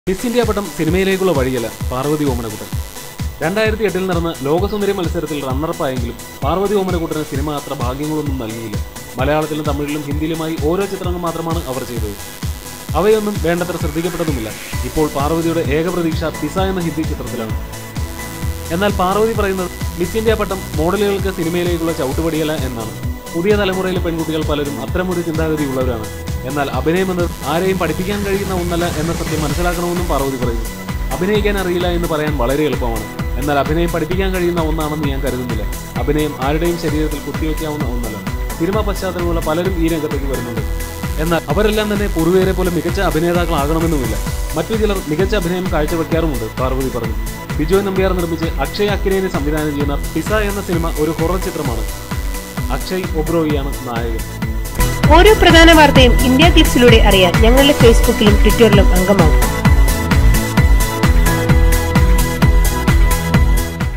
miss India പട്ടം സിനിമയിലേക്കുള്ള വഴിയല്ല പാർവതി ഓമനക്കുട്ടൻ രണ്ടായിരത്തി എട്ടിൽ നടന്ന ലോകസുന്ദരി മത്സരത്തിൽ റണ്ണറപ്പായെങ്കിലും പാർവതി ഓമനക്കുട്ടന് സിനിമ അത്ര ഭാഗ്യങ്ങളൊന്നും നൽകിയില്ല മലയാളത്തിലും തമിഴിലും ഹിന്ദിയിലുമായി ഓരോ ചിത്രങ്ങൾ മാത്രമാണ് അവർ ചെയ്തത് അവയൊന്നും വേണ്ടത്ര ശ്രദ്ധിക്കപ്പെട്ടതുമില്ല ഇപ്പോൾ പാർവതിയുടെ ഏക പ്രതീക്ഷ പിസ എന്ന ഹിന്ദി ചിത്രത്തിലാണ് എന്നാൽ പാർവതി പറയുന്നത് മിസ് ഇന്ത്യ പട്ടം മോഡലുകൾക്ക് സിനിമയിലേക്കുള്ള ചവിട്ടുപടിയല്ല എന്നാണ് പുതിയ തലമുറയിലെ പെൺകുട്ടികൾ പലരും അത്തരമൊരു ചിന്താഗതിയുള്ളവരാണ് എന്നാൽ അഭിനയം എന്നത് ആരെയും പഠിപ്പിക്കാൻ കഴിയുന്ന ഒന്നല്ല എന്ന സത്യം മനസ്സിലാക്കണമെന്നും പാർവതി പറയുന്നു അഭിനയിക്കാൻ അറിയില്ല എന്ന് പറയാൻ വളരെ എളുപ്പമാണ് എന്നാൽ അഭിനയം പഠിപ്പിക്കാൻ കഴിയുന്ന ഒന്നാണെന്ന് ഞാൻ കരുതുന്നില്ല അഭിനയം ആരുടെയും ശരീരത്തിൽ കുത്തിവെക്കാവുന്ന ഒന്നല്ല സിനിമ പശ്ചാത്തലമുള്ള പലരും ഈ രംഗത്തേക്ക് വരുന്നുണ്ട് എന്നാൽ അവരെല്ലാം തന്നെ പൂർവികരെ പോലെ മികച്ച അഭിനേതാക്കളാകണമെന്നുമില്ല മറ്റു ചിലർ മികച്ച അഭിനയം കാഴ്ചവെക്കാറുമുണ്ട് പാർവതി പറഞ്ഞു ബിജോയ് നമ്പ്യാർ നിർമ്മിച്ച് അക്ഷയ് അക്കിനേനെ സംവിധാനം ചെയ്യുന്ന പിസ എന്ന സിനിമ ഒരു ഹൊറർ ചിത്രമാണ് അക്ഷയ് ഒബ്രോയിയാണ് നായകൻ ഓരോ പ്രധാന വാർത്തയും ഇന്ത്യ ക്ലിക്സിലൂടെ അറിയാൻ ഞങ്ങളുടെ ഫേസ്ബുക്കിലും ട്വിറ്ററിലും അംഗമാകും